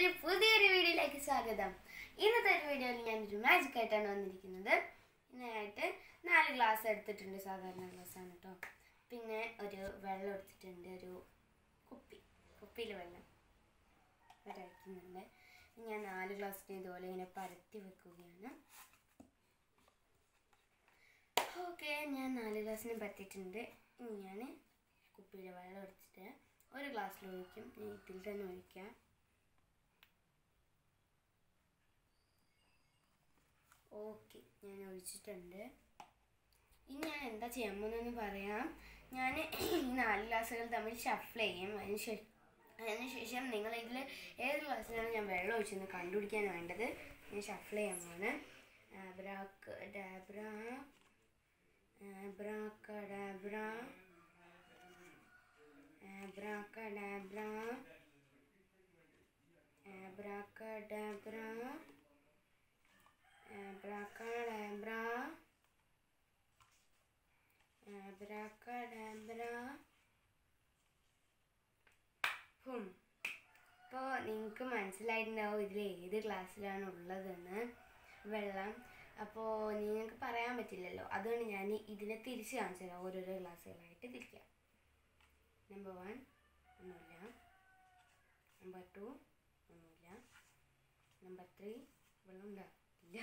ഒരു പുതിയൊരു വീഡിയോയിലേക്ക് സ്വാഗതം ഇന്നത്തെ ഒരു വീഡിയോയിൽ ഞാനൊരു മാജിക് ആയിട്ടാണ് വന്നിരിക്കുന്നത് ഇതിനായിട്ട് നാല് ഗ്ലാസ് എടുത്തിട്ടുണ്ട് സാധാരണ ഗ്ലാസ് ആണ് കേട്ടോ പിന്നെ ഒരു വെള്ളം എടുത്തിട്ടുണ്ട് ഒരു കുപ്പി കുപ്പിയിൽ വെള്ളം ഒരയ്ക്കുന്നുണ്ട് ഞാൻ നാല് ഗ്ലാസ്സിന് ഇതുപോലെ ഇങ്ങനെ പരത്തി വെക്കുകയാണ് ഓക്കെ ഞാൻ നാല് ഗ്ലാസ്സിന് പറ്റിയിട്ടുണ്ട് ഇനി ഞാൻ കുപ്പിയിലെ വെള്ളം എടുത്തിട്ട് ഒരു ഗ്ലാസ്സിൽ ഒഴിക്കും ഞാൻ ഇതിൽ തന്നെ ഒഴിക്കാം ഓക്കെ ഞാൻ ഒഴിച്ചിട്ടുണ്ട് ഇനി ഞാൻ എന്താ ചെയ്യാൻ പോകുന്നതെന്ന് പറയാം ഞാൻ ഈ നാല് ഗ്ലാസ്സുകൾ തമ്മിൽ ഷഫിൾ ചെയ്യും അതിന് ശേഷം അതിനുശേഷം നിങ്ങൾ ഇതിൽ ഏത് ഗ്ലാസ്സിലാണ് ഞാൻ വെള്ളം ഒഴിച്ചെന്ന് കണ്ടുപിടിക്കാൻ വേണ്ടത് ഞാൻ ഷഫിൾ ചെയ്യാൻ പോണ് ആബ്രാക്ക് ഡാബ്ര ആബ്രാക്കഡാബ്ര ആബ്രാക്കഡാബ്ര ആബ്രാക്കഡാബ്ര ആബ്രാക്കഡാബ്ര ആബ്രാക്കഡാബ്ര ഹും ഇപ്പോൾ നിങ്ങൾക്ക് മനസ്സിലായിട്ടുണ്ടാവും ഇതിൽ ഏത് ഗ്ലാസ്സിലാണ് ഉള്ളതെന്ന് വെള്ളം അപ്പോൾ നിങ്ങൾക്ക് പറയാൻ പറ്റില്ലല്ലോ അതുകൊണ്ട് ഞാൻ ഇതിനെ തിരിച്ച് കാണിച്ചു തരാം ഓരോരോ ഗ്ലാസ്സുകളായിട്ട് തിരിക്കാം നമ്പർ വൺ ഒന്നുമില്ല നമ്പർ ടു ഒന്നുമില്ല നമ്പർ ത്രീ വെള്ളം ഉണ്ടാവില്ല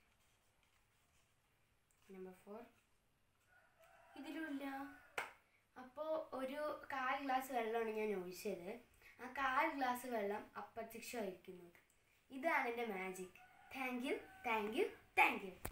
നമ്പർ ഫോർ ഇതിലുമില്ല അപ്പോൾ ഒരു കാൽ ഗ്ലാസ് വെള്ളമാണ് ഞാൻ ഒഴിച്ചത് ആ കാൽ ഗ്ലാസ് വെള്ളം അപ്രത്യക്ഷമായിരിക്കുന്നു ഇതാണ് എൻ്റെ magic thank you thank you thank U